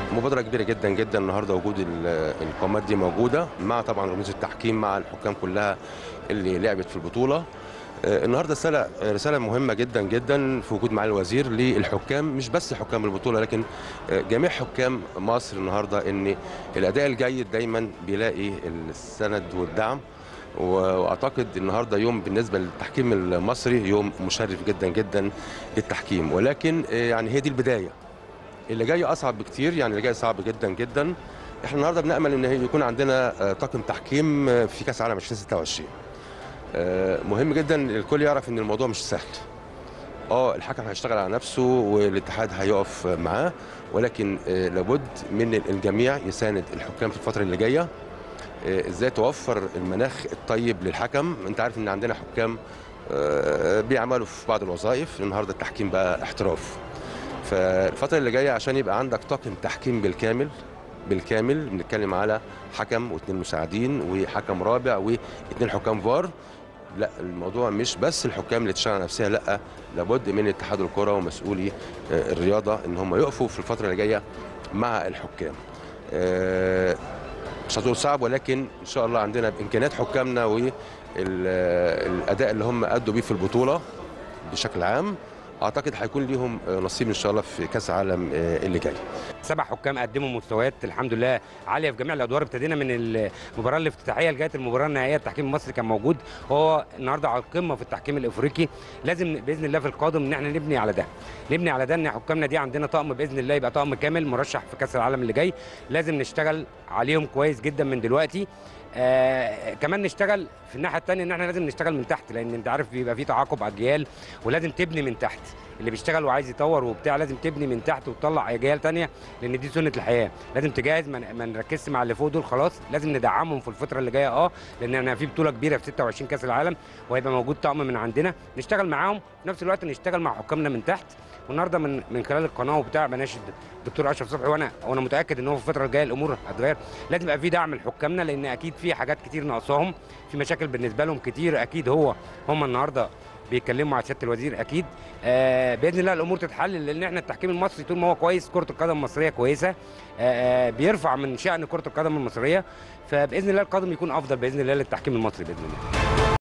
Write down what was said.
مبادره كبيره جدا جدا النهارده وجود ال- القامات دي موجوده مع طبعا رموز التحكيم مع الحكام كلها اللي لعبت في البطوله آه، النهارده رساله رساله مهمه جدا جدا في وجود معالي الوزير للحكام مش بس حكام البطوله لكن آه، جميع حكام مصر النهارده ان الاداء الجيد دايما بيلاقي السند والدعم و- واعتقد النهارده يوم بالنسبه للتحكيم المصري يوم مشرف جدا جدا للتحكيم ولكن آه، يعني هي دي البدايه اللي جاي اصعب بكتير يعني اللي جاي صعب جدا جدا احنا النهارده بنامل ان هي يكون عندنا آه، طاقم تحكيم آه، في كاس العالم 2026 آه، مهم جدا الكل يعرف ان الموضوع مش سهل اه الحكم هيشتغل على نفسه والاتحاد هيقف معاه ولكن آه، لابد من الجميع يساند الحكام في الفتره اللي جايه آه، ازاي توفر المناخ الطيب للحكم انت عارف ان عندنا حكام آه، بيعملوا في بعض الوظائف النهارده التحكيم بقى احتراف فالفتره اللي جايه عشان يبقى عندك طاقم تحكيم بالكامل بالكامل بنتكلم على حكم واثنين مساعدين وحكم رابع واثنين حكام فار لا الموضوع مش بس الحكام اللي تشتغل على نفسها لا لابد من اتحاد الكره ومسؤولي آه، الرياضه ان هم يقفوا في الفتره اللي جايه مع الحكام آه، مش هتقول صعب ولكن ان شاء الله عندنا بامكانيات حكامنا والاداء اللي هم ادوا بيه في البطوله بشكل عام اعتقد هيكون ليهم آه، نصيب ان شاء الله في كاس العالم آه، اللي جاي سبع حكام قدموا مستويات الحمد لله عاليه في جميع الادوار ابتدينا من المباراه الافتتاحيه لغايه المباراه النهائيه التحكيم المصري كان موجود وهو النهارده على القمه في التحكيم الافريقي لازم باذن الله في القادم ان احنا نبني على ده نبني على ده ان حكامنا دي عندنا طقم باذن الله يبقى طقم كامل مرشح في كاس العالم اللي جاي لازم نشتغل عليهم كويس جدا من دلوقتي آه كمان نشتغل في الناحيه الثانيه ان احنا لازم نشتغل من تحت لان انت عارف بيبقى في تعاقب اجيال ولازم تبني من تحت اللي بيشتغل وعايز يطور وبتاع لازم تبني من تحت وتطلع اجيال تانية لان دي سنه الحياه لازم تجهز ما ما نركزش مع اللي فوق دول خلاص لازم ندعمهم في الفتره اللي جايه اه لان احنا في بطوله كبيره في 26 كاس العالم وهيبقى موجود طقم من عندنا نشتغل معاهم في نفس الوقت نشتغل مع حكامنا من تحت والنهارده من من خلال القناه وبتاع بناشد الدكتور اشرف صبحي وانا وانا متاكد ان هو في الفتره الجايه الامور هتتغير لازم يبقى في دعم لحكامنا لان اكيد في حاجات كتير ناقصاهم في مشاكل بالنسبه لهم كتير اكيد هو هم النهارده بيتكلموا مع سياده الوزير اكيد آه باذن الله الامور تتحل لان احنا التحكيم المصري طول ما هو كويس كره القدم المصريه كويسه آه آه بيرفع من شان كره القدم المصريه فباذن الله القادم يكون افضل باذن الله للتحكيم المصري باذن الله